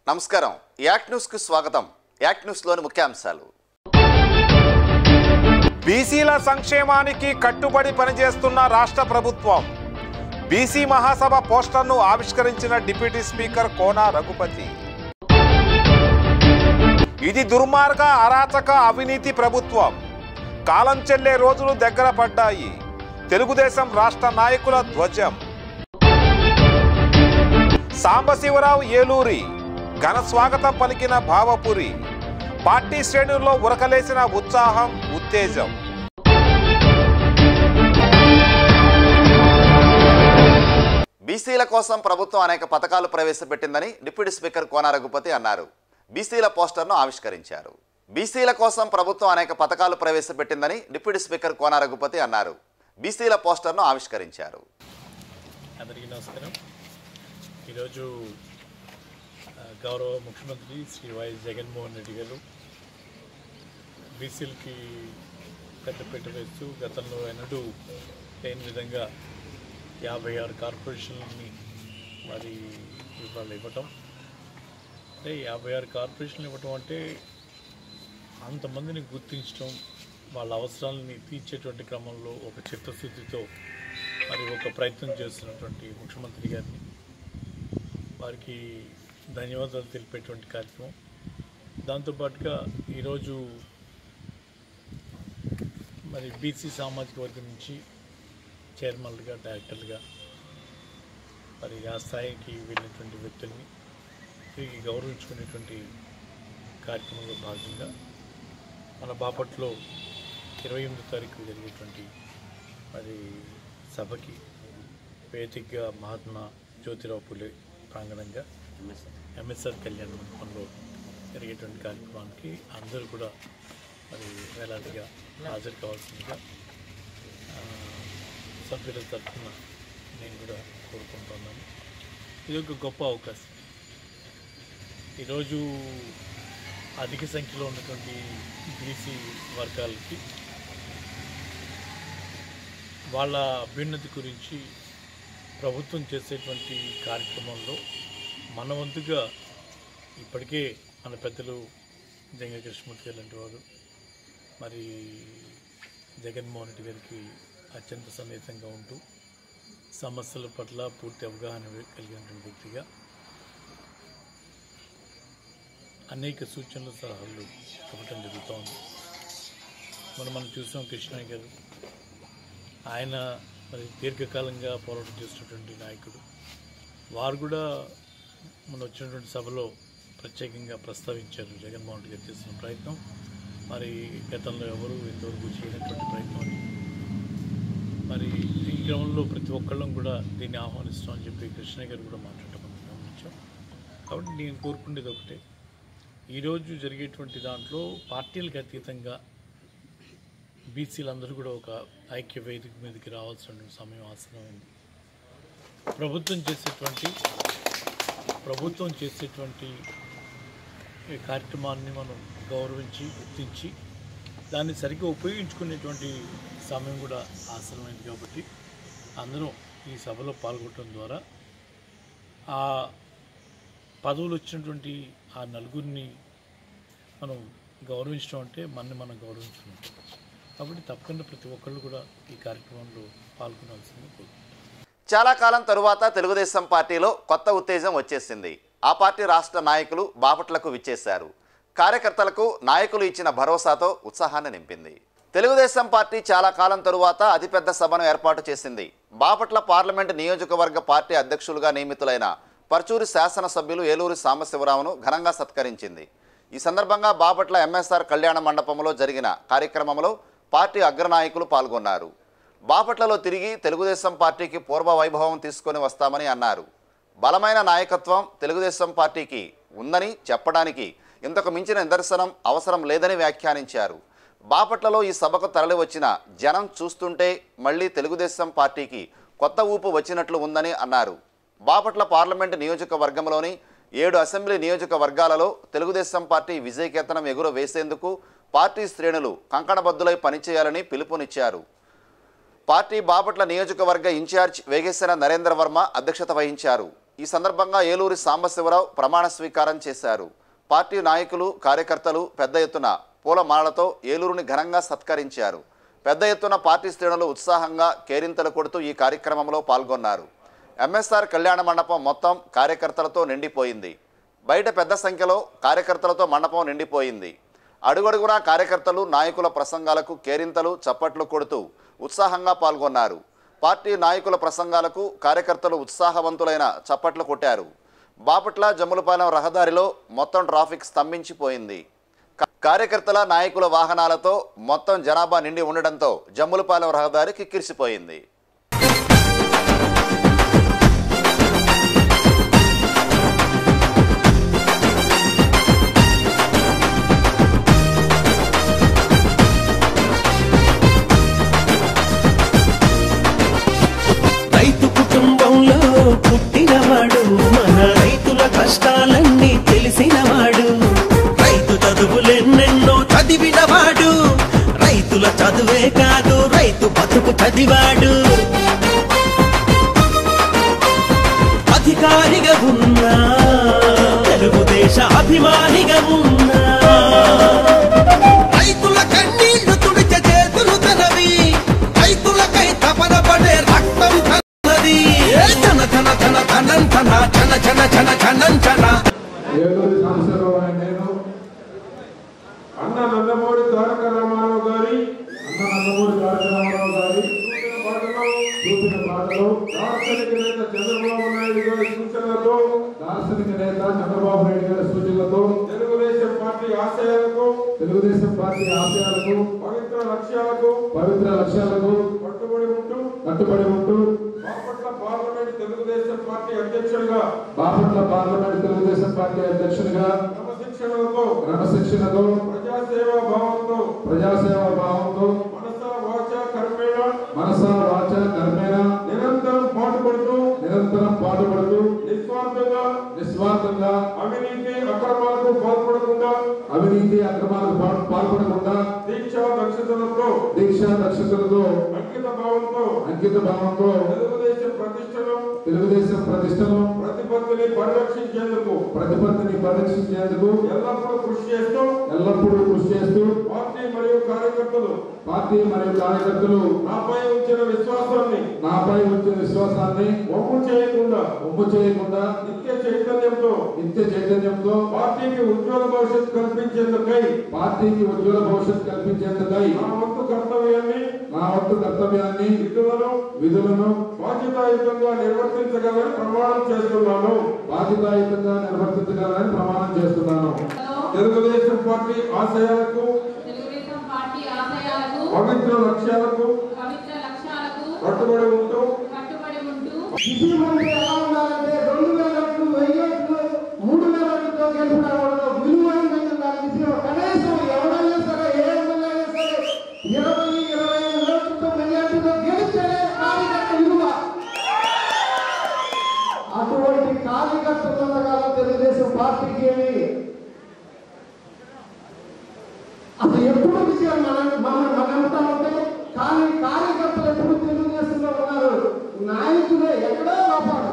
నమస్కారం యాక్ట్ న్యూస్కు స్వాగతం యాక్ట్ న్యూస్లోని ముఖ్యాంశాలు బీసీల సంక్షేమానికి కట్టుబడి పనిచేస్తున్న రాష్ట్ర ప్రభుత్వం బీసీ మహాసభ పోస్టర్ను ఆవిష్కరించిన డిప్యూటీ స్పీకర్ కోన రఘుపతి ఇది దుర్మార్గ అరాచక అవినీతి ప్రభుత్వం కాలం చెల్లే రోజులు దగ్గర పడ్డాయి తెలుగుదేశం రాష్ట్ర నాయకుల ధ్వజం సాంబశివరావు ఏలూరి ఘన స్వాగతం పలికిన భావపురి పార్టీ శ్రేణుల్లో ఉరకలేసిన ఉత్సాహం ఉత్తేజం బీసీల కోసం ప్రభుత్వం అనేక పథకాలు ప్రవేశపెట్టిందని డిప్యూటీ స్పీకర్ కోన రఘుపతి అన్నారు బీసీల పోస్టర్ను ఆవిష్కరించారు బీసీల కోసం ప్రభుత్వం అనేక పథకాలు ప్రవేశపెట్టిందని డిప్యూటీ స్పీకర్ కోన రఘుపతి అన్నారు బీసీల పోస్టర్ను ఆవిష్కరించారు అందరికీ నమస్కారం ఈరోజు ఆ, గౌరవ ముఖ్యమంత్రి శ్రీ వైఎస్ జగన్మోహన్ రెడ్డి గారు బీసీలకి పెద్దపీట వేస్తూ గతంలో ఎన్నడూ లేని విధంగా యాభై ఆరు కార్పొరేషన్లని మరి ఇవాళ ఇవ్వటం అంటే యాభై ఆరు కార్పొరేషన్లు ఇవ్వటం అంటే అంతమందిని గుర్తించడం వాళ్ళ అవసరాలని తీర్చేటువంటి క్రమంలో ఒక చిత్తశుద్ధితో మరి ఒక ప్రయత్నం చేస్తున్నటువంటి ముఖ్యమంత్రి గారిని వారికి ధన్యవాదాలు తెలిపేటువంటి కార్యక్రమం దాంతోపాటుగా ఈరోజు మరి బీసీ సామాజిక వర్గం నుంచి చైర్మన్లుగా డైరెక్టర్లుగా మరి ఆ స్థాయికి వెళ్ళినటువంటి వ్యక్తుల్ని తిరిగి గౌరవించుకునేటువంటి కార్యక్రమంలో భాగంగా మన బాపట్లో ఇరవై ఎనిమిదో తారీఖు జరిగేటువంటి మరి సభకి వేదికగా మహాత్మా జ్యోతిరావు పులే ప్రాంగణంగా ఎంఎస్ఆర్ కళ్యాణ మండపంలో జరిగేటువంటి కార్యక్రమానికి అందరూ కూడా మరి వేలాదిగా హాజరు కావాల్సిందిగా ఆ, సభ్యుల తరఫున నేను కూడా కోరుకుంటున్నాను ఇది ఒక గొప్ప అవకాశం ఈరోజు అధిక సంఖ్యలో ఉన్నటువంటి బీసీ వర్గాలకి వాళ్ళ అభ్యున్నతి గురించి ప్రభుత్వం చేసేటువంటి కార్యక్రమంలో మన వంతుగా ఇప్పటికే మన పెద్దలు జంగ కృష్ణమూర్తి గారు లాంటి వారు మరి జగన్మోహన్ రెడ్డి గారికి అత్యంత సన్నిహితంగా ఉంటూ సమస్యల పట్ల పూర్తి అవగాహన కలిగినటువంటి వ్యక్తిగా అనేక సూచనలు సలహాలు ఇవ్వటం జరుగుతోంది మనం మనం చూసాం కృష్ణయ్య గారు ఆయన మరి దీర్ఘకాలంగా పోరాటం చేసినటువంటి నాయకుడు వారు కూడా మన వచ్చినటువంటి సభలో ప్రత్యేకంగా ప్రస్తావించారు జగన్మోహన్ రెడ్డి గారు చేసిన ప్రయత్నం మరి గతంలో ఎవరు ఇంతవరకు చేయనటువంటి ప్రయత్నం అని మరి ఈ క్రమంలో ప్రతి ఒక్కళ్ళం కూడా దీన్ని ఆహ్వానిస్తామని చెప్పి కృష్ణయ్య గారు కూడా మాట్లాడటం మనం గమనించాం కాబట్టి నేను కోరుకునేది ఒకటే ఈరోజు జరిగేటువంటి దాంట్లో పార్టీలకు అతీతంగా బీసీలందరూ కూడా ఒక ఐక్య వేదిక మీదకి రావాల్సిన సమయం ఆసనమైంది ప్రభుత్వం చేసేటువంటి ప్రభుత్వం చేసేటువంటి ఈ కార్యక్రమాన్ని మనం గౌరవించి గుర్తించి దాన్ని సరిగ్గా ఉపయోగించుకునేటువంటి సమయం కూడా ఆసనమైంది కాబట్టి అందరం ఈ సభలో పాల్గొనడం ద్వారా ఆ పదవులు వచ్చినటువంటి ఆ నలుగురిని మనం గౌరవించడం అంటే మనని మనం గౌరవించుకున్నట్టు కాబట్టి తప్పకుండా ప్రతి ఒక్కళ్ళు కూడా ఈ కార్యక్రమంలో పాల్గొనాల్సింది కోరుకుంటున్నాను చాలా కాలం తరువాత తెలుగుదేశం పార్టీలో కొత్త ఉత్తేజం వచ్చేసింది ఆ పార్టీ రాష్ట్ర నాయకులు బాపట్లకు విచ్చేశారు కార్యకర్తలకు నాయకులు ఇచ్చిన భరోసాతో ఉత్సాహాన్ని నింపింది తెలుగుదేశం పార్టీ చాలా కాలం తరువాత అతిపెద్ద సభను ఏర్పాటు చేసింది బాపట్ల పార్లమెంటు నియోజకవర్గ పార్టీ అధ్యక్షులుగా నియమితులైన పర్చూరి శాసనసభ్యులు ఏలూరి సాంబశివరావును ఘనంగా సత్కరించింది ఈ సందర్భంగా బాపట్ల ఎంఎస్ఆర్ కళ్యాణ మండపంలో జరిగిన కార్యక్రమంలో పార్టీ అగ్రనాయకులు పాల్గొన్నారు బాపట్లలో తిరిగి తెలుగుదేశం పార్టీకి పూర్వ వైభవం తీసుకొని వస్తామని అన్నారు బలమైన నాయకత్వం తెలుగుదేశం పార్టీకి ఉందని చెప్పడానికి ఇంతకు మించిన నిదర్శనం అవసరం లేదని వ్యాఖ్యానించారు బాపట్లలో ఈ సభకు తరలివచ్చిన జనం చూస్తుంటే మళ్ళీ తెలుగుదేశం పార్టీకి కొత్త ఊపు వచ్చినట్లు ఉందని అన్నారు బాపట్ల పార్లమెంటు నియోజకవర్గంలోని ఏడు అసెంబ్లీ నియోజకవర్గాలలో తెలుగుదేశం పార్టీ విజయకేతనం ఎగుర వేసేందుకు పార్టీ శ్రేణులు కంకణబద్దులై పనిచేయాలని పిలుపునిచ్చారు పార్టీ బాపట్ల నియోజకవర్గ ఇన్ఛార్జ్ వేగేశ్వర నరేంద్ర వర్మ అధ్యక్షత వహించారు ఈ సందర్భంగా ఏలూరి సాంబశివరావు ప్రమాణ స్వీకారం చేశారు పార్టీ నాయకులు కార్యకర్తలు పెద్ద ఎత్తున పూలమాలతో ఏలూరుని ఘనంగా సత్కరించారు పెద్ద ఎత్తున పార్టీ శ్రేణులు ఉత్సాహంగా కేరింతలు కొడుతూ ఈ కార్యక్రమంలో పాల్గొన్నారు ఎంఎస్ఆర్ కళ్యాణ మండపం మొత్తం కార్యకర్తలతో నిండిపోయింది బయట పెద్ద సంఖ్యలో కార్యకర్తలతో మండపం నిండిపోయింది అడుగడుగునా కార్యకర్తలు నాయకుల ప్రసంగాలకు కేరింతలు చప్పట్లు కొడుతూ ఉత్సాహంగా పాల్గొన్నారు పార్టీ నాయకుల ప్రసంగాలకు కార్యకర్తలు ఉత్సాహవంతులైన చప్పట్లు కొట్టారు బాపట్ల జమ్ములపాలెం రహదారిలో మొత్తం ట్రాఫిక్ స్తంభించిపోయింది కా- కార్యకర్తల నాయకుల వాహనాలతో మొత్తం జనాభా నిండి ఉండడంతో జమ్ములపాలెం రహదారి కిక్కిరిసిపోయింది రైతు కుటుంబంలో పుట్టినవాడు మన రైతుల కష్టాలన్నీ తెలిసినవాడు రైతు చదువులెన్నెన్నో చదివినవాడు రైతుల చదువే కాదు రైతు బతుకు చదివాడు అధికారిగా ఉన్నా తెలుగుదేశ అభిమానిగా ఉన్నా రైతుల కన్నీళ్లు తుడిచే చేతులు తనవి రైతులకై తపన పడే రక్తం తనది ఏ జన జన జన జనంతన జన జన జన జనంచన ఏలూరు సాంబశివరావు అనే నేను అన్న నందమూరి తారక రామారావు గారి అన్న నందమూరి తారక రామారావు గారి చూపిన బాటలో చూపిన బాటలో దార్శనిక నేత చంద్రబాబు నాయుడు గారి సూచనలతో దార్శనిక నేత చంద్రబాబు నాయుడు గారి సూచనలతో తెలుగుదేశం పార్టీ ఆశయాలకు తెలుగుదేశం పార్టీ ఆశయాలకు పవిత్ర లక్ష్యాలకు పవిత్ర లక్ష్యాలకు కట్టుబడి ఉంటూ కట్టుబడి ఉంటూ బాపట్ల పార్లమెంట్ తెలుగుదేశం పార్టీ అధ్యక్షుడిగా బాపట్ల పార్లమెంట్ తెలుగుదేశం పార్టీ అధ్యక్షునిగా క్రమశిక్షణలతో క్రమశిక్షణతో ప్రజాసేవా భావంతో ప్రజాసేవ భావంతో మనస వాచ కర్మేణ మనస వాచ కర్మేణ నిరంతరం పాటుపడుతూ నిరంతరం పాటుపడుతూ నిస్వార్థంగా నిస్వార్థంగా అవినీతి అక్రమాలకు పాల్పడకుండా అవినీతి అక్రమాలకు పా- పాల్పడకుండా దీక్ష దక్షతలతో దీక్ష దక్షతలతో అంకిత భావంతో అంకిత భావంతో తెలుగుదేశం ప్రతిష్టను తెలుగుదేశం ప్రతిష్టను ప్రతిపత్తిని పరిరక్షించేందుకు ప్రతిపత్తిని పరిరక్షించేందుకు ఎల్లప్పుడూ కృషి చేస్తూ ఎల్లప్పుడూ కృషి చేస్తూ పార్టీ మరియు కార్యకర్తలు పార్టీ మరియు కార్యకర్తలు నాపై ఉంచిన విశ్వాసాన్ని నాపై వచ్చిన విశ్వాసాన్ని ఒమ్ము చేయకుండా ఒమ్ము చేయకుండా నిత్య చైతన్యంతో నిత్య చైతన్యంతో పార్టీకి ఉజ్వల భవిష్యత్తు కల్పించేందుకై పార్టీకి ఉజ్వల భవిష్యత్తు కల్పించేందుకై నా వంతు కర్తవ్యాన్ని నా వంతు కర్తవ్యాన్ని విధులను విధులను బాధ్యతాయుతంగా నిర్వర్తించగలని ప్రమాణం చేస్తున్నాను బాధ్యతాయుతంగా నిర్వర్తించగలని ప్రమాణం చేస్తున్నాను తెలుగుదేశం పార్టీ ఆశయాలకు తెలుగుదేశం పార్టీ ఆశయాలకు పవిత్ర లక్ష్యాలకు పవిత్ర లక్ష్యాలకు కట్టుబడి ఉంటూ కట్టుబడి ఉంటూ విజయవంతం ఎలా ఉండాలంటే రెండు వేల ఓట్లు వెయ్యి ఓట్లు మూడు వేల ఓట్లతో గెలిపిన వాళ్ళు విలువైన ఉండాలి విజయం కనీసం ఎవరైనా సరే ఏ ఎమ్మెల్యే అయినా సరే ఇరవై ఇరవై ఐదు ఓట్లతో మెజార్టీతో గెలిస్తేనే కార్యకర్త విలువ అటువంటి కార్యకర్తలు ఉన్నకాలం తెలుగుదేశం పార్టీకి ఏమి అసలు ఎప్పుడు విజయం మన మన మనంతా ఉంటే కానీ కార్యకర్తలు ఎప్పుడు తెలుగుదేశంలో ఉన్నారు నాయకులే ఎక్కడో లోపాడు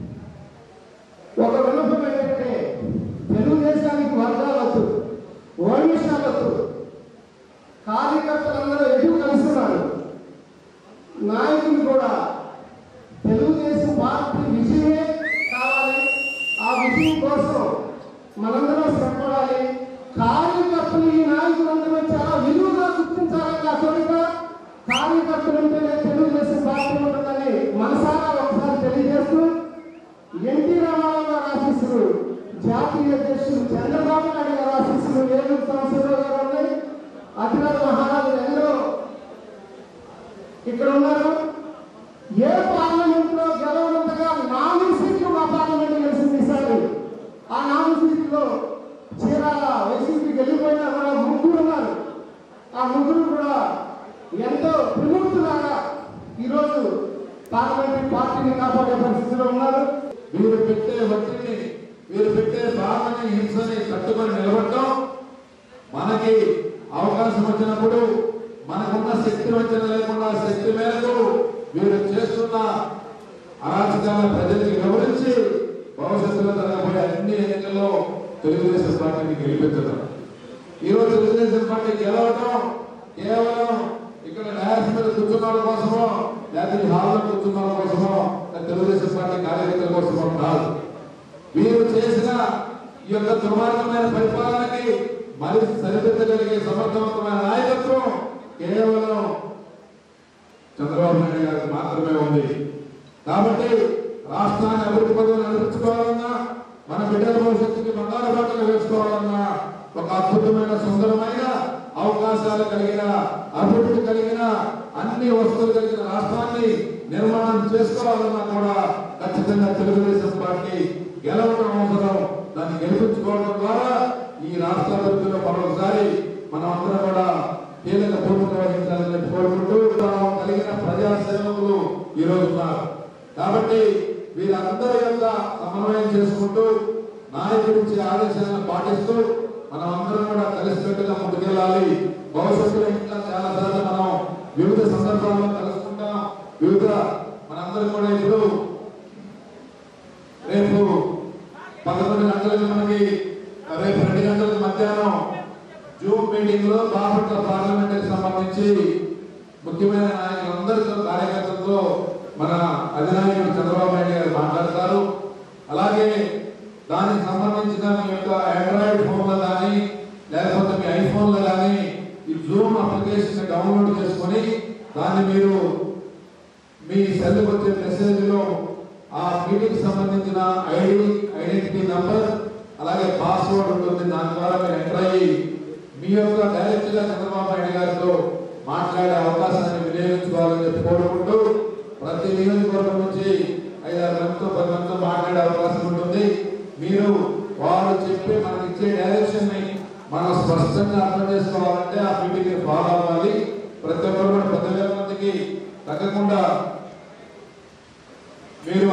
ఒక వినపం ఏంటంటే తెలుగుదేశానికి వర్గాలొద్దు వైవిష్యాలొద్దు కార్యకర్తలందరూ ఎటు కలుస్తున్నారు నాయకులు కూడా తెలుగుదేశం పార్టీ విజయమే కావాలి ఆ విజయం కోసం మనందరం శ్రమపడాలి కార్యకర్తలు ఈ నాయకులందరూ చాలా విలువగా గుర్తించాలని ఆ కోరిక కార్యకర్తలు ఉంటేనే తెలుగుదేశం పార్టీ ఉంటుందని మనసారా ఒకసారి తెలియజేస్తూ ఎన్టీ రామారావు గారు ఆశీస్సులు జాతీయ అధ్యక్షులు చంద్రబాబు నాయుడు గారు ఆశీస్సులు ఏలూరు సంవత్సరాలు గారు ఉన్నాయి అతిరథ మహారాజులు ఎందరో ఇక్కడ ఉన్నారు ఏ పార్లమెంట్ లో గెలవనంతగా నాలుగు సీట్లు మా పార్లమెంట్ గెలిచింది ఈసారి ఆ నాలుగు సీట్లలో చీరాల వైసీపీ వెళ్ళిపోయినా కూడా ముగ్గురు ఉన్నారు ఆ ముగ్గురు కూడా ఎంతో విముక్తులాగా ఈరోజు పార్లమెంటరీ పార్టీని కాపాడే పరిస్థితిలో ఉన్నారు వీరు పెట్టే ఒత్తిడిని వీరు పెట్టే బాధని హింసని కట్టుకొని నిలబడటం మనకి అవకాశం వచ్చినప్పుడు మనకున్న శక్తి వంచన లేకుండా శక్తి మేరకు వీరు చేస్తున్న అరాచకాల ప్రజలకు వివరించి ఎన్నికల్లో తెలుగుదేశం పార్టీని గెలిపించడం ఈరోజు తెలుగుదేశం పార్టీ గెలవడం కేవలం ఇక్కడ న్యాయస్ మీద కూర్చున్న వాళ్ళ కోసమో లేకపోతే ఈ హాల్లో కూర్చున్న వాళ్ళ కోసమో లేదా తెలుగుదేశం పార్టీ కార్యకర్తల కోసమో కాదు వీరు చేసిన ఈ యొక్క దుర్మార్గమైన పరిపాలనకి మరి సరిదిద్దగలిగే సమర్థవంతమైన నాయకత్వం కేవలం చంద్రబాబు నాయుడు గారికి మాత్రమే ఉంది కాబట్టి రాష్ట్రాన్ని అభివృద్ధి పదవులు నడిపించుకోవాలన్నా మన బిడ్డల భవిష్యత్తుకి బంగారు బాటలు వేసుకోవాలన్నా ఒక అద్భుతమైన సుందరమైన అవకాశాలు కలిగిన అభివృద్ధి కలిగిన అన్ని వస్తువులు కలిగిన రాష్ట్రాన్ని నిర్మాణం చేసుకోవాలన్నా కూడా ఖచ్చితంగా తెలుగుదేశం పార్టీ గెలవడం అవసరం దాన్ని గెలిపించుకోవడం ద్వారా ఈ రాష్ట్ర అభివృద్ధిలో మరొకసారి మనం అందరం కూడా కీలక భూమిక వహించాలని చెప్పి కోరుకుంటూ మనం కలిగిన ప్రజా సేవకులు ఈ రోజు ఉన్నారు కాబట్టి వీరందరి యొక్క సమన్వయం చేసుకుంటూ నాయకుడి ఇచ్చే ఆదేశాలను పాటిస్తూ మనం అందరం కూడా కలిసికట్టుగా ముందుకెళ్ళాలి భవిష్యత్తులో ఇంకా చాలా సార్లు మనం వివిధ సందర్భాల్లో కలుసుకుంటాం వివిధ మనందరం కూడా ఇప్పుడు రేపు పదకొండు గంటలకు మనకి రేపు రెండు గంటలకు మధ్యాహ్నం జూమ్ మీటింగ్ లో బాపట్ల పార్లమెంట్ సంబంధించి ముఖ్యమైన నాయకులందరితో కార్యకర్తలతో మన అధినాయకుడు చంద్రబాబు నాయుడు గారు మాట్లాడతారు అలాగే దానికి సంబంధించిన మీ యొక్క ఆండ్రాయిడ్ ఫోన్లో కానీ లేకపోతే మీ ఐఫోన్లో కానీ ఈ జూమ్ అప్లికేషన్ డౌన్లోడ్ చేసుకొని దాన్ని మీరు మీ సెల్ వచ్చే మెసేజ్ లో ఆ మీటింగ్ సంబంధించిన ఐడి ఐడెంటిటీ నంబర్ అలాగే పాస్వర్డ్ ఉంటుంది దాని ద్వారా మీరు ఎంటర్ అయ్యి మీ యొక్క డైరెక్ట్ గా చంద్రబాబు నాయుడు గారితో మాట్లాడే అవకాశాన్ని వినియోగించుకోవాలని చెప్పి కోరుకుంటూ ప్రతి నియోజకవర్గం నుంచి ఐదారు మందితో పది మందితో మాట్లాడే అవకాశం ఉంటుంది మీరు వారు చెప్పి మనకి ఇచ్చే డైరెక్షన్ ని మనం స్పష్టంగా అర్థం చేసుకోవాలంటే ఆ మీటింగ్ ఫాలో అవ్వాలి ప్రతి ఒక్కరు కూడా పదివేల మందికి తగ్గకుండా మీరు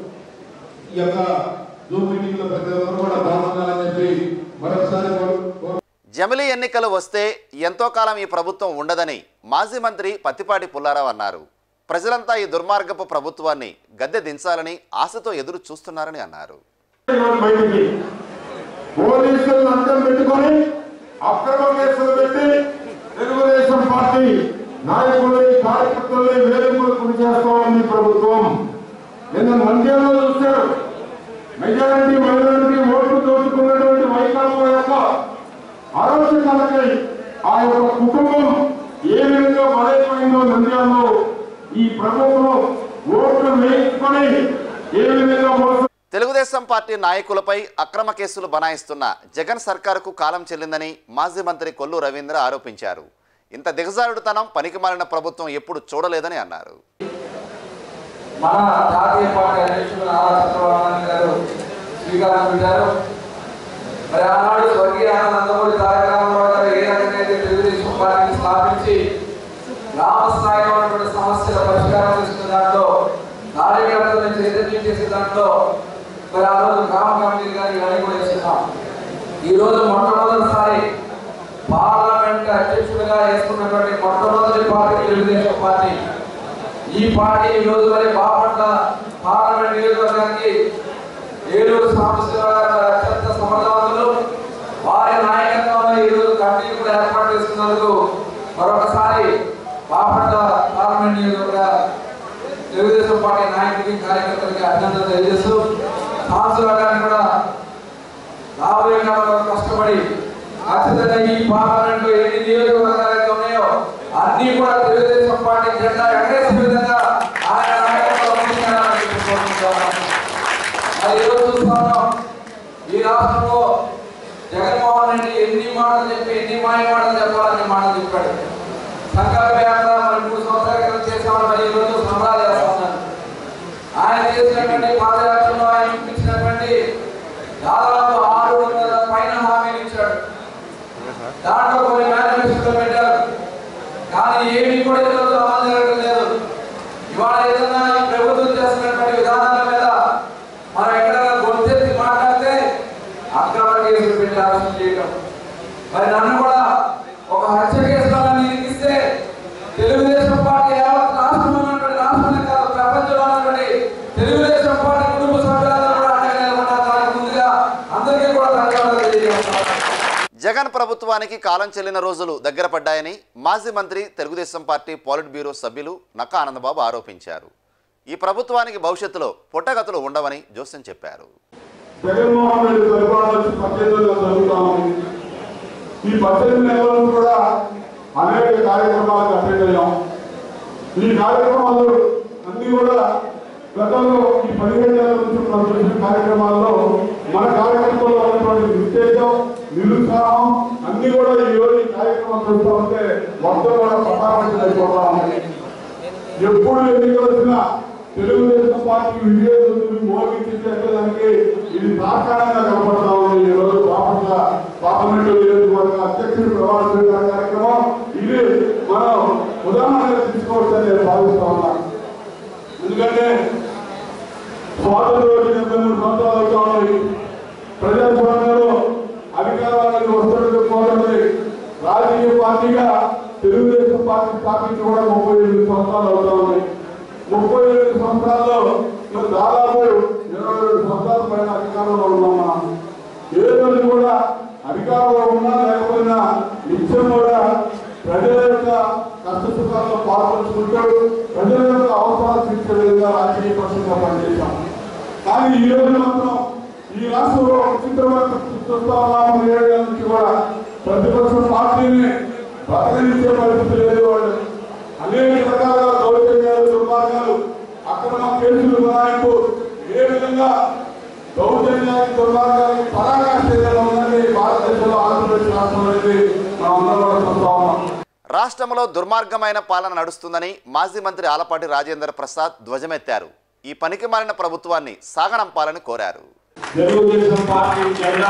ఈ యొక్క జూమ్ మీటింగ్ లో ప్రతి ఒక్కరు కూడా పాల్గొనాలని చెప్పి మరొకసారి కోరు- కోరు- జమిలీ ఎన్నికలు వస్తే ఎంతో కాలం ఈ ప్రభుత్వం ఉండదని మాజీ మంత్రి పత్తిపాటి పుల్లారావు అన్నారు ప్రజలంతా ఈ దుర్మార్గపు ప్రభుత్వాన్ని గద్దె దించాలని ఆశతో ఎదురు చూస్తున్నారని అన్నారు ఈరోజు బయటికి పోలీసులను అడ్డం పెట్టుకొని అక్రమ కేసులు పెట్టి తెలుగుదేశం పార్టీ నాయకుల్ని కార్యకర్తల్ని వేధింపులకు గురి చేస్తా ఉంది ప్రభుత్వం నిన్న నంద్యాలలో చూశారు మెజారిటీ మైనారిటీ ఓట్లు దోచుకున్నటువంటి వైకాపా యొక్క అరోచకాలకై ఆ యొక్క కుటుంబం ఏ విధంగా బలైపోయిందో నంద్యాలలో ఈ ప్రభుత్వం ఓట్లు వేయించుకొని ఏ విధంగా మోసం తెలుగుదేశం పార్టీ నాయకులపై అక్రమ కేసులు బనాయిస్తున్న జగన్ సర్కారుకు కాలం చెల్లిందని మాజీ మంత్రి కొల్లు రవీంద్ర ఆరోపించారు ఇంత దిగజారుడుతనం పనికిమాలిన ప్రభుత్వం ఎప్పుడు చూడలేదని అన్నారు మన జాతీయ పార్టీ అధ్యక్షుడు నారా చంద్రబాబు నాయుడు గారు శ్రీకారం చుట్టారు మరి ఆనాడు స్వర్గీయ నందమూరి తారక రామారావు గారు ఏ రకంగా అయితే తెలుగుదేశం పార్టీని స్థాపించి గ్రామ స్థాయిలో ఉన్నటువంటి సమస్యల పరిష్కారం చేసిన దాంట్లో కార్యకర్తలను చైతన్యం చేసే దాంట్లో మరి ఆ రోజు గ్రామ కమిటీ గారు ఇవన్నీ కూడా చేస్తున్నాం ఈ రోజు మొట్టమొదటిసారి పార్లమెంట్ అధ్యక్షుడిగా వేసుకున్నటువంటి మొట్టమొదటి పార్టీ తెలుగుదేశం పార్టీ ఈ పార్టీ ఈ రోజు మరి బాపట్ల పార్లమెంట్ నియోజకవర్గానికి ఏలూరు సాంబశివరావు గారు అత్యంత సమర్థవంతులు వారి నాయకత్వంలో ఈ రోజు కమిటీ కూడా ఏర్పాటు చేస్తున్నందుకు మరొకసారి బాపట్ల పార్లమెంట్ నియోజకవర్గ తెలుగుదేశం పార్టీ నాయకుడికి కార్యకర్తలకి అభినందన తెలియజేస్తూ సాంబశివరావు గారిని కూడా రాబోయే కాలంలో కష్టపడి ఖచ్చితంగా ఈ పార్లమెంట్ లో ఎన్ని నియోజకవర్గాలు అయితే ఉన్నాయో అన్ని కూడా తెలుగుదేశం పార్టీ జెండా ఎగరేసే విధంగా ఆయన నాయకత్వంలో ముందుకెళ్లాలని చెప్పి కోరుకుంటున్నాను. మరి ఈరోజు చూస్తున్నాం ఈ రాష్ట్రంలో జగన్మోహన్ రెడ్డి ఎన్ని మాటలు చెప్పి ఎన్ని మాయ మాటలు చెప్పాలని మాటలు చెప్పాడు సంకల్ప యాత్ర మరి మూడు సంవత్సరాల క్రితం చేసామని మరి ఈ రోజు సంబరాలు చేస్తా ఉన్నారు ఆయన చేసినటువంటి పాదయాత్రలో ఆయన ఇప్పించినటువంటి దాదాపు ఆరు వందల పైన హామీలు ఇచ్చాడు దాంట్లో కొన్ని మేనిఫెస్టోలో పెట్టారు కానీ ఏమీ కూడా ఈరోజు అమలు జరగడం లేదు ఇవాళ ఏదన్నా ఈ ప్రభుత్వం చేస్తున్నటువంటి విధానాల మీద మనం ఎక్కడైనా గొంతెత్తి మాట్లాడితే అక్రమ కేసులు పెట్టి అరెస్ట్ చేయడం మరి నన్ను కూడా ఒక హత్య కేసులో నన్ను ఇరికిస్తే తెలుగుదేశం పార్టీ యావత్ రాష్ట్రంలో ఉన్నటువంటి రాష్ట్రంలో కాదు ప్రపంచంలో ఉన్నటువంటి తెలుగుదేశం పార్టీ కుటుంబ సభ్యులందరూ కూడా అండగా నిలబడ్డారు దానికి ముందుగా జగన్ ప్రభుత్వానికి కాలం చెల్లిన రోజులు దగ్గర పడ్డాయని మాజీ మంత్రి తెలుగుదేశం పార్టీ పాలిట్ బ్యూరో సభ్యులు నక్కా ఆనందబాబు ఆరోపించారు ఈ ప్రభుత్వానికి భవిష్యత్తులో పుట్టగతులు ఉండవని జోస్యం చెప్పారు జగన్మోహన్ రెడ్డి పరిపాలన వచ్చి పద్దెనిమిది నెలలు జరుగుతా ఉంది ఈ పద్దెనిమిది నెలలను కూడా అనేక కార్యక్రమాలకు అటెండ్ అయ్యాం ఈ కార్యక్రమాలు అన్ని కూడా గతంలో ఈ పదిహేడు నెలల నుంచి మనం చేసిన కార్యక్రమాల్లో మన కార్యకర్తల్లో ఉన్నటువంటి ఉత్తేజం నిరుత్సాహం అన్ని కూడా ఈ రోజు ఈ కార్యక్రమం చూస్తూ ఉంటే మొత్తం కూడా పటాపంచలు అయిపోతా ఉన్నాయి ఎప్పుడు ఎన్నికలు వచ్చినా తెలుగుదేశం పార్టీ విజయోత్సవం మోగించి చేసేదానికి ఇది సాకారంగా కనపడతా ఉంది ఈ రోజు బాపట్ల పార్లమెంటు నియోజకవర్గ అధ్యక్షుడు ప్రమాణ స్వీకార కార్యక్రమం ఇది మనం ఉదాహరణగా తీసుకోవచ్చని నేను భావిస్తా ఉన్నాను ఎందుకంటే స్వాతంత్రం వచ్చి డెబ్బై మూడు సంవత్సరాలు అవుతా ఉన్నాయి ప్రజాస్వామ్యంలో అధికారానికి వస్తున్నట్టు పోతుంది రాజకీయ పార్టీగా తెలుగుదేశం పార్టీ స్థాపించి కూడా ముప్పై ఎనిమిది సంవత్సరాలు అవుతా ఉన్నాయి ముప్పై ఎనిమిది సంవత్సరాల్లో మరి దాదాపు ఇరవై రెండు సంవత్సరాల పైన అధికారంలో ఉన్నాం మనం ఏ రోజు కూడా అధికారంలో ఉన్నా లేకపోయినా నిత్యం కూడా ప్రజల యొక్క కష్ట సుఖాల్లో పాల్పంచుకుంటూ ప్రజల యొక్క అవసరాలు తీర్చే విధంగా రాజకీయ పక్షంగా పనిచేశాం కానీ ఈ రోజు మాత్రం ఈ రాష్ట్రంలో ఒక చిత్రమైన చూస్తా ఉన్నాము ఏడు నుంచి కూడా ప్రతిపక్ష పార్టీని బతకనిచ్చే పరిస్థితి లేదు వాళ్ళు అనేక రకాల దౌర్జన్యాలు దుర్మార్గాలు అక్రమ కేసులు బనాయింపు ఏ విధంగా దౌర్జన్యానికి దుర్మార్గానికి పరాకాష్ట ఏదైనా ఉందని భారతదేశంలో ఆంధ్రప్రదేశ్ రాష్ట్రం అనేది మనం అందరం కూడా చూస్తా ఉన్నాం రాష్ట్రంలో దుర్మార్గమైన పాలన నడుస్తుందని మాజీ మంత్రి ఆలపాటి రాజేంద్ర ప్రసాద్ ధ్వజమెత్తారు ఈ పనికి మారిన ప్రభుత్వాన్ని సాగనంపాలని కోరారు తెలుగుదేశం పార్టీ జెండా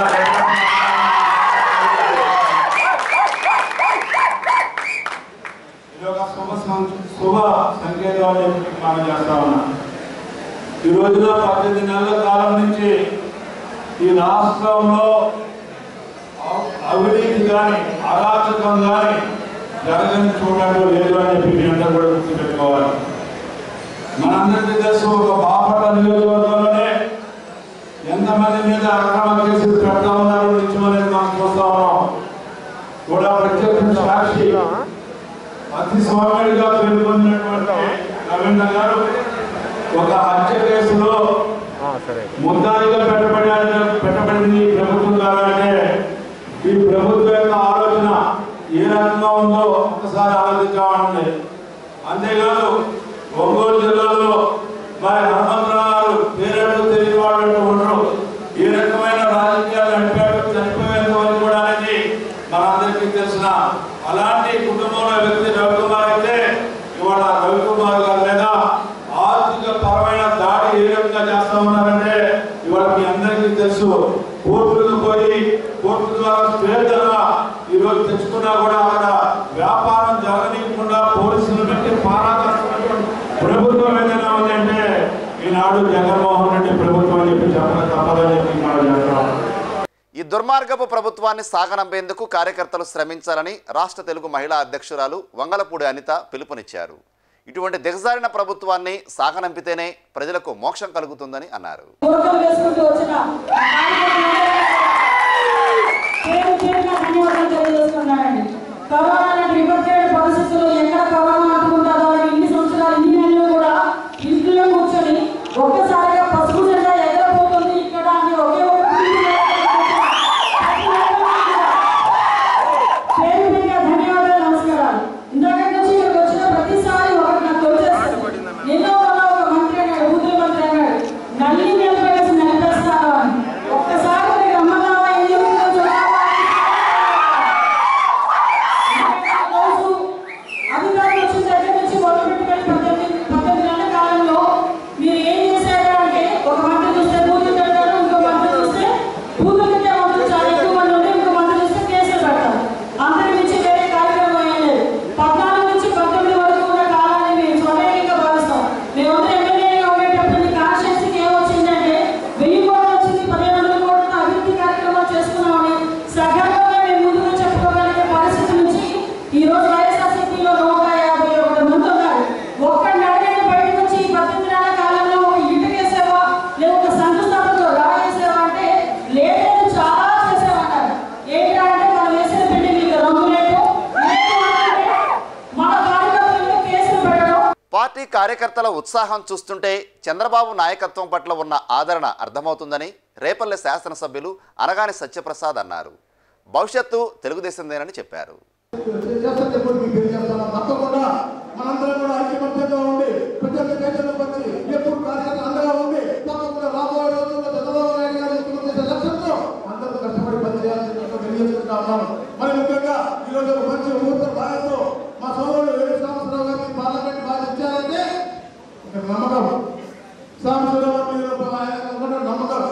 ఇది ఒక శుభ సం- శుభ సంకేతం అని చెప్పి మనం చేస్తా ఉన్నాం ఈ రోజున పద్దెనిమిది నెలల కాలం నుంచి ఈ రాష్ట్రంలో అవ- అవినీతి కానీ అరాచకం కానీ జరగని చూడటం లేదు అని చెప్పి మీ అందరూ కూడా గుర్తుపెట్టుకోవాలి మనందరికీ తెలుసు ఒక బాపట్ల నియోజకవర్గంలోనే ఎంతమంది మీద అక్రమ కేసులు పెడతా ఉన్నారు నిత్యం అనేది మనం చూస్తా ఉన్నాం కూడా ప్రత్యక్ష సాక్షి అతి స్వామిగా పేర్కొన్నటువంటి రవీంద్ర గారు ఒక హత్య కేసులో ముద్దాయిగా పెట్టబడి పెట్టబడింది ఈ ప్రభుత్వం కావాలంటే ఈ ప్రభుత్వం యొక్క ఆలోచన ఏ రకంగా ఉందో ఒకసారి ఆలోచించామండి అంతేకాదు ఒంగోలు జిల్లాలో మరి హనుమంతరావు పేరెంట్ తెలియని వాళ్ళు ఉండరు ఏ రకమైన రాజకీయాలు నడిపాడు చనిపోయేంత వరకు కూడా అనేది మనందరికీ తెలిసిన అలాంటి కుటుంబంలో వ్యక్తి రవికుమార్ అయితే ఇవాళ రవికుమార్ గారి మీద ఆర్థిక పరమైన దాడి ఏ రకంగా చేస్తా ఉన్నారంటే ఇవాళ మీ అందరికీ తెలుసు కోర్టులకు పోయి కోర్టు ద్వారా స్టే ద్వారా ఈ రోజు తెచ్చుకున్నా కూడా అక్కడ వ్యాపారం జరగనీయకుండా పోలీసులు పెట్టి పారాకాస్తున్నటువంటి ప్రభుత్వం ఏదైనా ఉందంటే ఈనాడు జగన్మోహన్ రెడ్డి ప్రభుత్వం అని చెప్పి చెప్పక తప్పదని చెప్పి మనం చేస్తాం ఈ దుర్మార్గపు ప్రభుత్వాన్ని సాగనంపేందుకు కార్యకర్తలు శ్రమించాలని రాష్ట్ర తెలుగు మహిళా అధ్యక్షురాలు వంగలపూడి అనిత పిలుపునిచ్చారు ఇటువంటి దిగజారిన ప్రభుత్వాన్ని సాగనంపితేనే ప్రజలకు మోక్షం కలుగుతుందని అన్నారు బురకలు వేసుకుంటూ వచ్చిన పేరు పేరుగా ధన్యవాదాలు తెలియజేస్తున్నానండి కరోనా లాంటి విపత్కర పరిస్థితుల్లో ఎక్కడ కరోనా అంటుకుంటుందో అని ఇన్ని సంవత్సరాలు ఇన్ని నెలలు కూడా ఇంట్లో కూర్చొని ఒక్కసారిగా పసుపు జెండా ఎగరబోతుంది ఇక్కడ అని ఒకే ఒక పిలుపు ప్రతి ఒక్కరికి కూడా పేరు పేరుగా ధన్యవాదాలు నమస్కారాలు ఇందాక నుంచి ఇక్కడికి వచ్చిన ప్రతిసారి ఒకటి నాకు తోచేస్తుంది నిన్న ఒక ఒక మంత్రి అన్నాడు ఊపిరి మంత్రి అన్నాడు నల్లి నిలబడేసి నిలబెడతాను అని ఒక్కసారి కార్యకర్తల ఉత్సాహం చూస్తుంటే చంద్రబాబు నాయకత్వం పట్ల ఉన్న ఆదరణ అర్థమవుతుందని రేపల్లె శాసనసభ్యులు అనగాని సత్యప్రసాద్ అన్నారు భవిష్యత్తు తెలుగుదేశందేనని చెప్పారు చేస్తాను ఎప్పుడు మీకు తెలియజేస్తాను తప్పకుండా మనందరం కూడా ఐక్యమత్యంగా ఉండి ప్రజల దేశంలో వచ్చి ఎప్పుడు కార్యక్రమం అండగా ఉండి తప్పకుండా రాబోయే రోజుల్లో చంద్రబాబు నాయుడు గారు ముఖ్యమంత్రి చేసే లక్ష్యంతో అందరూ కష్టపడి పని చేయాల్సింది తెలియజేసుకుంటా ఉన్నాను మరి ముఖ్యంగా ఈ రోజు ఒక మంచి ముహూర్తం భాగంతో మా సోదరుడు ఏడు సంవత్సరాలు గారికి పార్లమెంట్ బాగా ఇచ్చారంటే ఒక నమ్మకం సాంబశివరావు మీద ఆయన ఉన్న నమ్మకం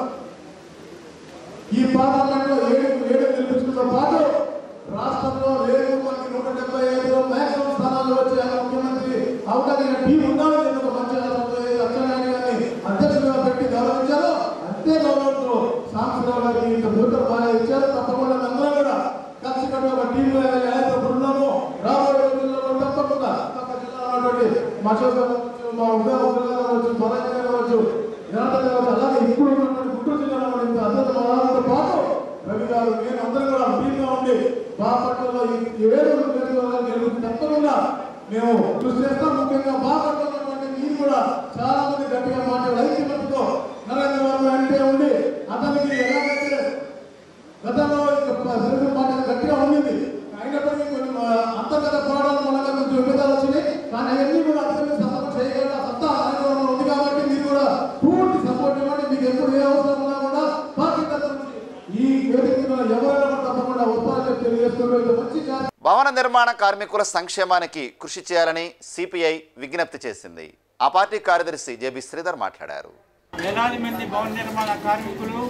ఈ పార్లమెంట్ లో ఏడు ఏడు గెలిపించడంతో పాటు రాష్ట్రంలో లేదు మనకి నూట డెబ్బై ఐదు మాక్సిమం స్థానాలు వచ్చే ఆయన ముఖ్యమంత్రి అవకాశం టీం ఉండాలని నేను ఒక మంచి అచ్చెన్నాయుడు గారిని అధ్యక్షుడిగా పెట్టి గౌరవించారు అంతే గౌరవంతో సాంబశివరావు గారికి ఇంత భూతం బాగా ఇచ్చారు తప్పకుండా అందరం కూడా కలిసి కట్టు ఒక టీం ఎలా ఉన్నాము రాబోయే రోజుల్లో తప్పకుండా పక్క జిల్లాలో ఉన్నటువంటి మా చోట కావచ్చు, మా ఉద్యోగ కావచ్చు పరంగా కావచ్చు జనార్దన్ కావచ్చు అలాగే ఇప్పుడు ఉన్నటువంటి గుంటూరు జిల్లాలో ఉన్న ఇంత అద్భుతమైన పాటు రవి గారు నేను అందరం కూడా టీమ్గా ఉండి బాపట్లలో ఈ ఏడు నియోజకవర్గాలు గెలుపు తప్పకుండా మేము కృషి చేస్తాం ముఖ్యంగా బాపట్లలో ఉన్నటువంటి మీరు కూడా చాలా మంది గట్టిగా మాట్లాడు ఐక్యమతితో నరేంద్ర బాబు అంటే ఉండి అతనికి ఎలాగైతే గతంలో తెలుగు మాట గట్టిగా ఉండింది అయినప్పటికీ కొన్ని ఆ, అంతర్గత పోరాటాల మూలంగా కొంచెం విభేదాలు వచ్చినాయి కానీ అవన్నీ కూడా అధిగమించి సపోర్ట్ చేయగల సత్తా నరేంద్ర ఉంది కాబట్టి మీరు కూడా పూర్తి సపోర్ట్ ఇవ్వండి మీకు ఎప్పుడు ఏ అవసరం ఉన్నా కూడా పార్టీ తరఫు నుంచి ఈ వేదిక మీద ఎవరైనా కూడా తప్పకుండా ఉత్పాదన తెలియజేస్తున్నారు మంచి కార్య- భవన నిర్మాణ కార్మికుల సంక్షేమానికి కృషి చేయాలని సిపిఐ విజ్ఞప్తి చేసింది ఆ పార్టీ కార్యదర్శి జేబీ శ్రీధర్ మాట్లాడారు వేలాది మంది భవన నిర్మాణ కార్మికులు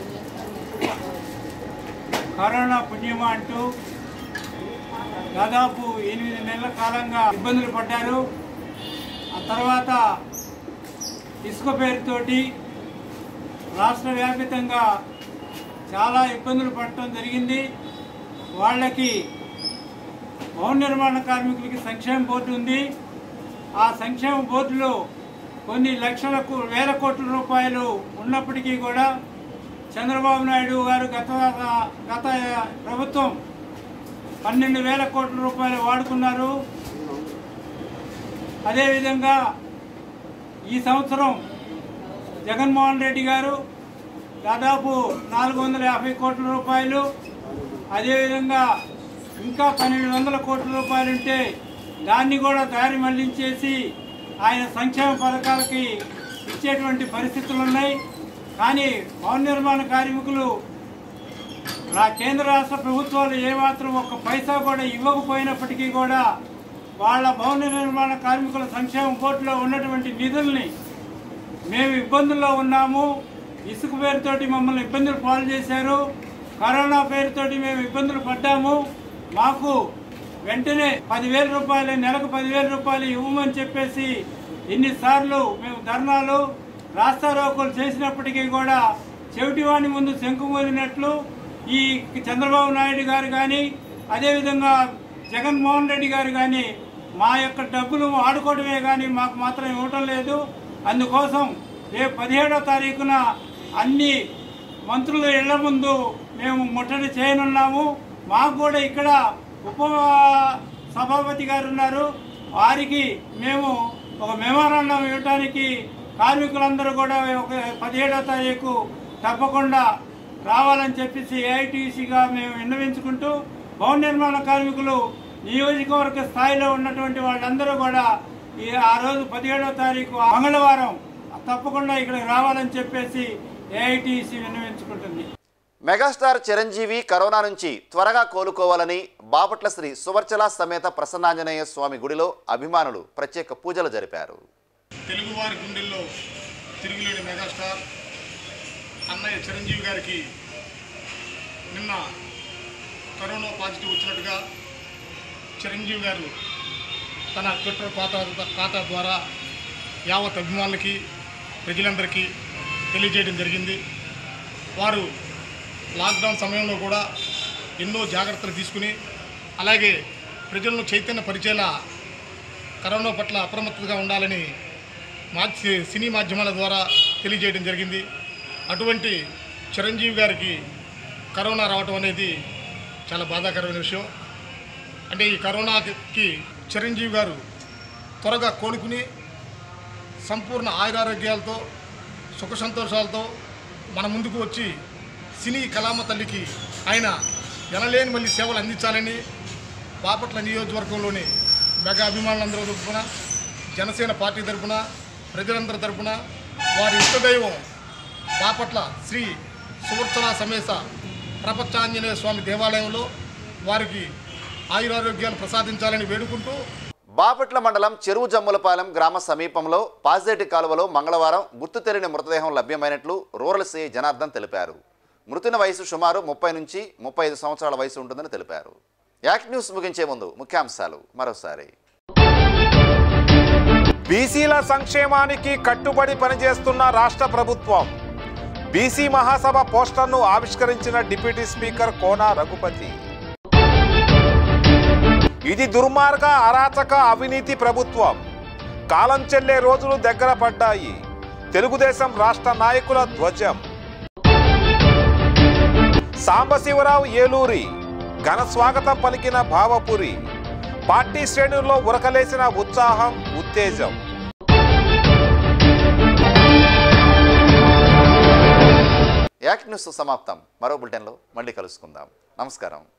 కరోనా పుణ్యమా అంటూ దాదాపు ఎనిమిది నెలల కాలంగా ఇబ్బందులు పడ్డారు ఆ తర్వాత ఇసుక పేరుతోటి రాష్ట్ర వ్యాపితంగా చాలా ఇబ్బందులు పడటం జరిగింది వాళ్ళకి భవన నిర్మాణ కార్మికులకి సంక్షేమ బోర్డు ఉంది ఆ సంక్షేమ బోర్డులో కొన్ని లక్షల కో- వేల కోట్ల రూపాయలు ఉన్నప్పటికీ కూడా చంద్రబాబు నాయుడు గారు గత గత ప్రభుత్వం పన్నెండు వేల కోట్ల రూపాయలు వాడుకున్నారు అదేవిధంగా ఈ సంవత్సరం జగన్మోహన్ రెడ్డి గారు దాదాపు నాలుగు వందల యాభై కోట్ల రూపాయలు అదేవిధంగా ఇంకా పన్నెండు వందల కోట్ల రూపాయలు ఉంటే దాన్ని కూడా దారి మళ్లించేసి ఆయన సంక్షేమ పథకాలకి ఇచ్చేటువంటి పరిస్థితులు ఉన్నాయి కానీ భవన నిర్మాణ కార్మికులు రా కేంద్ర రాష్ట్ర ప్రభుత్వాలు ఏమాత్రం ఒక్క పైసా కూడా ఇవ్వకపోయినప్పటికీ కూడా వాళ్ళ భవన నిర్మాణ కార్మికుల సంక్షేమ బోర్డులో ఉన్నటువంటి నిధుల్ని మేము ఇబ్బందుల్లో ఉన్నాము ఇసుక పేరుతోటి మమ్మల్ని ఇబ్బందులు పాలు చేశారు కరోనా పేరుతోటి మేము ఇబ్బందులు పడ్డాము మాకు వెంటనే పదివేల రూపాయలు నెలకు పదివేల రూపాయలు ఇవ్వమని చెప్పేసి ఎన్నిసార్లు మేము ధర్నాలు రాస్తారోకోలు చేసినప్పటికీ కూడా చెవిటివాణి ముందు శంకు మోదినట్లు ఈ చంద్రబాబు నాయుడు గారు కానీ అదేవిధంగా జగన్మోహన్ రెడ్డి గారు కానీ మా యొక్క డబ్బులు ఆడుకోవడమే కానీ మాకు మాత్రం ఇవ్వటం లేదు అందుకోసం రేపు పదిహేడో తారీఖున అన్ని మంత్రుల ఇళ్ల ముందు మేము ముట్టడి చేయనున్నాము మాకు కూడా ఇక్కడ ఉప సభాపతి గారు ఉన్నారు వారికి మేము ఒక మెమోరాండం ఇవ్వడానికి కార్మికులందరూ కూడా ఒక పదిహేడో తారీఖు తప్పకుండా రావాలని చెప్పేసి ఏఐటీసీగా మేము విన్నవించుకుంటూ భవన నిర్మాణ కార్మికులు నియోజకవర్గ స్థాయిలో ఉన్నటువంటి వాళ్ళందరూ కూడా ఈ ఆ రోజు పదిహేడో తారీఖు మంగళవారం తప్పకుండా ఇక్కడికి రావాలని చెప్పేసి ఏఐటీసీ విన్నవించుకుంటుంది మెగాస్టార్ చిరంజీవి కరోనా నుంచి త్వరగా కోలుకోవాలని బాపట్ల శ్రీ సువర్చల సమేత ప్రసన్నాంజనేయ స్వామి గుడిలో అభిమానులు ప్రత్యేక పూజలు జరిపారు తెలుగువారి గుండెల్లో తిరుగులేని మెగాస్టార్ అన్నయ్య చిరంజీవి గారికి నిన్న కరోనా పాజిటివ్ వచ్చినట్టుగా చిరంజీవి గారు తన ట్విట్టర్ ఖాతా ఖాతా ద్వారా యావత్ అభిమానులకి ప్రజలందరికీ తెలియజేయడం జరిగింది వారు లాక్డౌన్ సమయంలో కూడా ఎన్నో జాగ్రత్తలు తీసుకుని అలాగే ప్రజలను చైతన్య పరిచేలా కరోనా పట్ల అప్రమత్తతగా ఉండాలని మా సినీ మాధ్యమాల ద్వారా తెలియజేయడం జరిగింది అటువంటి చిరంజీవి గారికి కరోనా రావటం అనేది చాలా బాధాకరమైన విషయం అంటే ఈ కరోనాకి చిరంజీవి గారు త్వరగా కోలుకుని సంపూర్ణ ఆయురారోగ్యాలతో సుఖ సంతోషాలతో మన ముందుకు వచ్చి సినీ కళామ తల్లికి ఆయన ఎనలేని మళ్ళీ సేవలు అందించాలని బాపట్ల నియోజకవర్గంలోని మెగా అభిమానులందరూ తరపున జనసేన పార్టీ తరపున ప్రజలందరి తరపున వారి ఇష్టదైవం బాపట్ల శ్రీ సువర్చన సమేత ప్రపంచాంజనేయ స్వామి దేవాలయంలో వారికి ఆయురారోగ్యాలు ప్రసాదించాలని వేడుకుంటూ బాపట్ల మండలం చెరువు జమ్ములపాలెం గ్రామ సమీపంలో పాజిరెడ్డి కాలువలో మంగళవారం గుర్తు తెలియని మృతదేహం లభ్యమైనట్లు రూరల్ సిఐ జనార్దన్ తెలిపారు మృతుని వయసు సుమారు ముప్పై నుంచి ముప్పై ఐదు సంవత్సరాల వయసు ఉంటుందని తెలిపారు యాక్ట్ న్యూస్ ముగించే ముందు ముఖ్యాంశాలు మరోసారి బీసీల సంక్షేమానికి కట్టుబడి పనిచేస్తున్న రాష్ట్ర ప్రభుత్వం బీసీ మహాసభ పోస్టర్ను ఆవిష్కరించిన డిప్యూటీ స్పీకర్ కోన రఘుపతి ఇది దుర్మార్గ అరాచక అవినీతి ప్రభుత్వం కాలం చెల్లే రోజులు దగ్గర పడ్డాయి తెలుగుదేశం రాష్ట్ర నాయకుల ధ్వజం సాంబశివరావు ఏలూరి ఘన స్వాగతం పలికిన భావపురి పార్టీ శ్రేణుల్లో ఉరకలేసిన ఉత్సాహం ఉత్తేజం యాక్ట్ న్యూస్ సమాప్తం మరో బులెటిన్లో మళ్ళీ కలుసుకుందాం నమస్కారం